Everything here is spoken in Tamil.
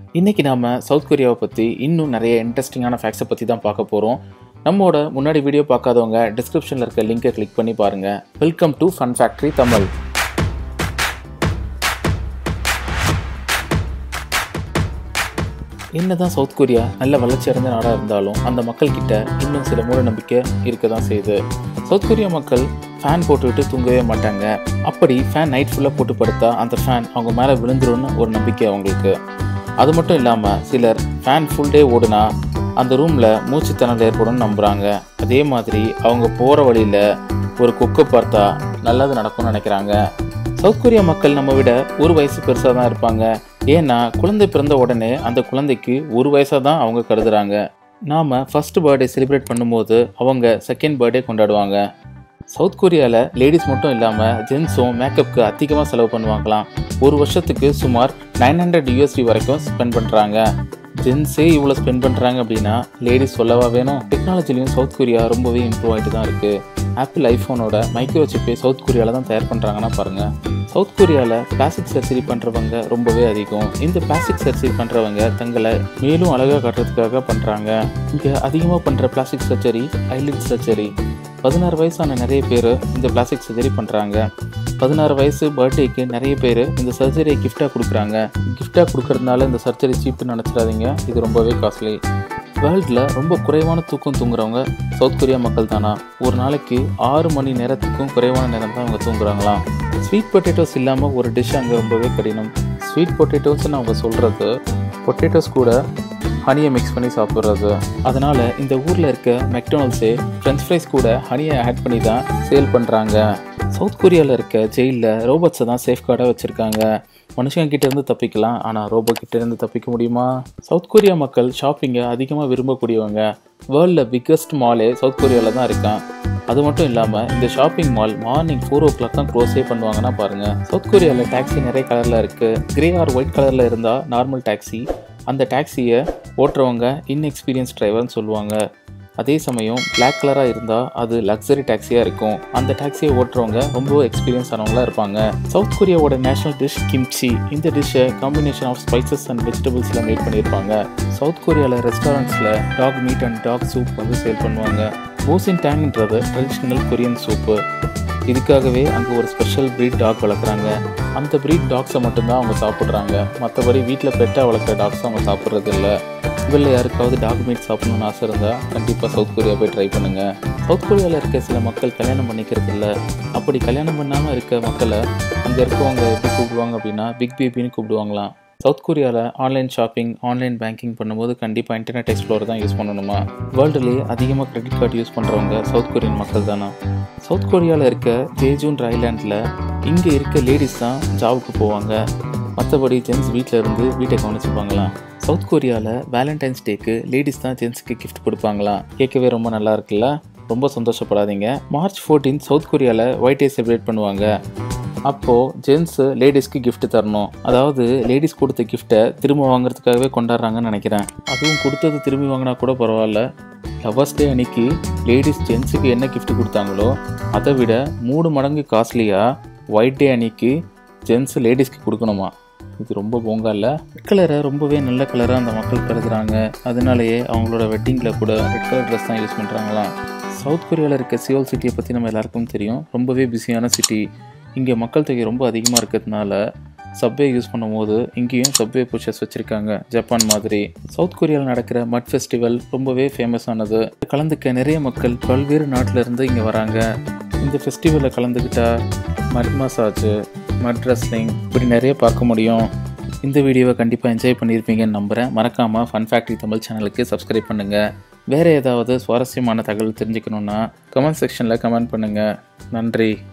இன்றைக்கி நாம் சவுத் கொரியாவை பற்றி இன்னும் நிறைய இன்ட்ரெஸ்டிங்கான ஃபேக்ட்ஸை பற்றி தான் பார்க்க போகிறோம் நம்மோட முன்னாடி வீடியோ பார்க்காதவங்க டிஸ்கிரிப்ஷனில் இருக்க லிங்கை கிளிக் பண்ணி பாருங்கள் welcome to fun factory Tamil என்னதான் சவுத் கொரியா நல்ல வளர்ச்சி அடைந்த நாடாக இருந்தாலும் அந்த மக்கள்கிட்ட இன்னும் சில மூட நம்பிக்கை இருக்க தான் செய்யுது சவுத் கொரியா மக்கள் ஃபேன் போட்டுவிட்டு தூங்கவே மாட்டாங்க அப்படி ஃபேன் நைட் ஃபுல்லாக போட்டு படுத்தா அந்த ஃபேன் அவங்க மேலே விழுந்துரும்னு ஒரு நம்பிக்கை அவங்களுக்கு அது மட்டும் இல்லாமல் சிலர் ஃபேன் ஃபுல் டே ஓடுனா அந்த ரூமில் மூச்சுத்திணறல் ஏற்படும்னு நம்புகிறாங்க அதே மாதிரி அவங்க போகிற வழியில் ஒரு கொக்கை பார்த்தா நல்லது நடக்கும்னு நினைக்கிறாங்க சவுத் கொரியா மக்கள் நம்ம விட ஒரு வயசு பெருசாக தான் இருப்பாங்க ஏன்னா குழந்தை பிறந்த உடனே அந்த குழந்தைக்கு ஒரு வயசாக தான் அவங்க கருதுறாங்க நாம் ஃபர்ஸ்ட் பர்த்டே செலிப்ரேட் பண்ணும்போது அவங்க செகண்ட் பர்த்டே கொண்டாடுவாங்க சவுத் கொரியாவில் லேடிஸ் மட்டும் இல்லாமல் ஜென்ஸும் மேக்கப்புக்கு அதிகமாக செலவு பண்ணுவாங்களாம் ஒரு வருஷத்துக்கு சுமார் நைன் ஹண்ட்ரட் யூஎஸ்டி வரைக்கும் ஸ்பெண்ட் பண்ணுறாங்க ஜென்ஸே இவ்வளோ ஸ்பெண்ட் பண்ணுறாங்க அப்படின்னா லேடிஸ் சொல்லவா வேணும் டெக்னாலஜிலையும் சவுத் கொரியா ரொம்பவே இம்ப்ரூவ் ஆகிட்டு தான் இருக்குது ஆப்பிள் ஐஃபோனோட மைக்ரோ சிப்பை சவுத் கொரியாவில் தான் தயார் பண்ணுறாங்கன்னா பாருங்கள் சவுத் கொரியாவில் பிளாஸ்டிக் சர்ஜரி பண்ணுறவங்க ரொம்பவே அதிகம் இந்த பிளாஸ்டிக் சர்ஜரி பண்ணுறவங்க தங்களை மேலும் அழகாக காட்டுறதுக்காக பண்ணுறாங்க இங்கே அதிகமாக பண்ணுற பிளாஸ்டிக் சர்ஜரி ஐலிட் சர்ஜரி பதினாறு வயசான நிறைய பேர் இந்த பிளாஸ்டிக் சர்ஜரி பண்ணுறாங்க பதினாறு வயசு பர்த்டேக்கு நிறைய பேர் இந்த சர்ஜரியை கிஃப்டாக கொடுக்குறாங்க கிஃப்டாக கொடுக்கறதுனால இந்த சர்ஜரி சீப்புன்னு நினச்சிடாதீங்க இது ரொம்பவே காஸ்ட்லி வேர்ல்டில் ரொம்ப குறைவான தூக்கம் தூங்குறவங்க சவுத் கொரியா மக்கள் தானா ஒரு நாளைக்கு ஆறு மணி நேரத்துக்கும் குறைவான நேரம் தான் அவங்க தூங்குறாங்களாம் ஸ்வீட் பொட்டேட்டோஸ் இல்லாமல் ஒரு டிஷ் அங்கே ரொம்பவே கடினம் ஸ்வீட் பொட்டேட்டோஸ்ன்னு அவங்க சொல்கிறது பொட்டேட்டோஸ் கூட ஹனியை மிக்ஸ் பண்ணி சாப்பிட்றது அதனால் இந்த ஊரில் இருக்க மெக்டோனல்ஸே ஃப்ரெஞ்ச் ஃப்ரைஸ் கூட ஹனியை ஆட் பண்ணி தான் சேல் பண்ணுறாங்க சவுத் கொரியாவில் இருக்க ஜெயிலில் ரோபோட்ஸை தான் சேஃப்கார்டாக வச்சுருக்காங்க மனுஷங்க கிட்ட இருந்து தப்பிக்கலாம் ஆனால் ரோபோ கிட்ட இருந்து தப்பிக்க முடியுமா சவுத் கொரியா மக்கள் ஷாப்பிங்கை அதிகமாக விரும்பக்கூடியவங்க வேர்ல்டில் பிக்கஸ்ட் மாலே சவுத் கொரியாவில் தான் இருக்கான் அது மட்டும் இல்லாமல் இந்த shopping mall morning four o'clock தான் க்ளோஸே பண்ணுவாங்கன்னா பாருங்கள் சவுத் கொரியாவில் டாக்ஸி நிறைய கலரில் இருக்குது கிரே ஆர் ஒயிட் கலரில் இருந்தால் நார்மல் டாக்ஸி அந்த டாக்ஸியை ஓட்டுறவங்க இன்எக்ஸ்பீரியன்ஸ் டிரைவர்னு சொல்லுவாங்க அதே சமயம் பிளாக் கலராக இருந்தால் அது லக்ஸரி டாக்ஸியாக இருக்கும் அந்த டாக்ஸியை ஓட்டுறவங்க ரொம்ப எக்ஸ்பீரியன்ஸ் ஆனவங்களாக இருப்பாங்க சவுத் கொரியாவோட நேஷனல் டிஷ் கிம்ச்சி இந்த டிஷ்ஷை காம்பினேஷன் ஆஃப் ஸ்பைசஸ் அண்ட் வெஜிடபிள்ஸில் மேட் பண்ணியிருப்பாங்க சவுத் கொரியாவில் ரெஸ்டாரண்ட்ஸில் dog meat and dog soup வந்து சேல் பண்ணுவாங்க ஓசின் டேங்ன்றது ட்ரெடிஷ்னல் கொரியன் சூப்பு இதுக்காகவே அங்கே ஒரு ஸ்பெஷல் ப்ரீட் டாக் வளர்க்குறாங்க அந்த ப்ரீட் டாக்ஸை மட்டும்தான் அவங்க சாப்பிட்றாங்க மற்றபடி வீட்டில் பெட்டாக வளர்க்குற டாக்ஸ் அவங்க சாப்பிட்றது இல்லை உங்களில் யாருக்காவது டாக் மீட் சாப்பிடணும்னு ஆசை இருந்தால் கண்டிப்பாக சவுத் கொரியா போய் ட்ரை பண்ணுங்கள் சவுத் கொரியாவில் இருக்க சில மக்கள் கல்யாணம் பண்ணிக்கிறது இல்லை அப்படி கல்யாணம் பண்ணாமல் இருக்க மக்களை அங்கே இருக்கவங்க எப்படி கூப்பிடுவாங்க அப்படின்னா பிக் பேபின்னு கூப்பிடுவாங்களாம் சவுத் கொரியாவில் ஆன்லைன் ஷாப்பிங் ஆன்லைன் பேங்கிங் பண்ணும்போது கண்டிப்பாக இன்டர்நெட் எக்ஸ்ப்ளோர் தான் யூஸ் பண்ணணுமா வேர்ல்டுலேயே அதிகமாக கிரெடிட் கார்டு யூஸ் பண்ணுறவங்க சவுத் கொரியன் மக்கள் தானா சவுத் கொரியாவில் இருக்க ஜேஜூன்ற ஐலாண்டில் இங்கே இருக்க லேடிஸ் தான் ஜாபுக்கு போவாங்க மற்றபடி ஜென்ஸ் வீட்டில் இருந்து வீட்டை கவனிச்சுப்பாங்களாம் சவுத் கொரியாவில் வேலண்டைன்ஸ் டேக்கு லேடிஸ் தான் ஜென்ஸுக்கு கிஃப்ட் கொடுப்பாங்களாம் கேட்கவே ரொம்ப நல்லா இருக்குல்ல ரொம்ப சந்தோஷப்படாதீங்க மார்ச் ஃபோர்டீன் சவுத் கொரியாவில் ஒயிட் டே செலிப்ரேட் பண்ணுவாங்க அப்போது ஜென்ஸு லேடிஸ்க்கு gift தரணும் அதாவது லேடிஸ் கொடுத்த கிஃப்ட்டை திரும்ப வாங்குறதுக்காகவே கொண்டாடுறாங்கன்னு நினைக்கிறேன் அதுவும் கொடுத்தது திரும்பி வாங்கினா கூட பரவாயில்ல லவர்ஸ் டே அன்னைக்கு லேடிஸ் ஜென்ஸுக்கு என்ன gift கொடுத்தாங்களோ அதை விட மூணு மடங்கு காஸ்ட்லியாக ஒயிட் டே அன்னைக்கு ஜென்ஸ் லேடிஸ்க்கு கொடுக்கணுமா இது ரொம்ப போங்கா இல்லை ரெட் கலரை ரொம்பவே நல்ல கலராக அந்த மக்கள் கருதுறாங்க அதனாலேயே அவங்களோட வெட்டிங்கில் கூட ரெட் கலர் ட்ரெஸ் தான் யூஸ் பண்ணுறாங்களாம் சவுத் கொரியாவில் இருக்க சியோல் சிட்டியை பற்றி நம்ம எல்லாருக்கும் தெரியும் ரொம்பவே பிஸியான சிட்டி இங்கே மக்கள் தொகை ரொம்ப அதிகமாக இருக்கிறதுனால சப்வே யூஸ் பண்ணும்போது இங்கேயும் சப்வே புஷஸ் வச்சுருக்காங்க ஜப்பான் மாதிரி சவுத் கொரியாவில் நடக்கிற மட் ஃபெஸ்டிவல் ரொம்பவே ஃபேமஸானது கலந்துக்க நிறைய மக்கள் பல்வேறு நாட்டில் இருந்து இங்கே வராங்க இந்த ஃபெஸ்டிவலில் கலந்துக்கிட்டா மட் மசாஜ் மட் ரெஸ்லிங் இப்படி நிறைய பார்க்க முடியும் இந்த வீடியோவை கண்டிப்பாக என்ஜாய் பண்ணியிருப்பீங்கன்னு நம்புகிறேன் மறக்காமல் ஃபன் ஃபேக்ட்ரி தமிழ் சேனலுக்கு சப்ஸ்கிரைப் பண்ணுங்கள் வேறு ஏதாவது சுவாரஸ்யமான தகவல் தெரிஞ்சுக்கணுன்னா கமெண்ட் செக்ஷனில் கமெண்ட் பண்ணுங்கள் நன்றி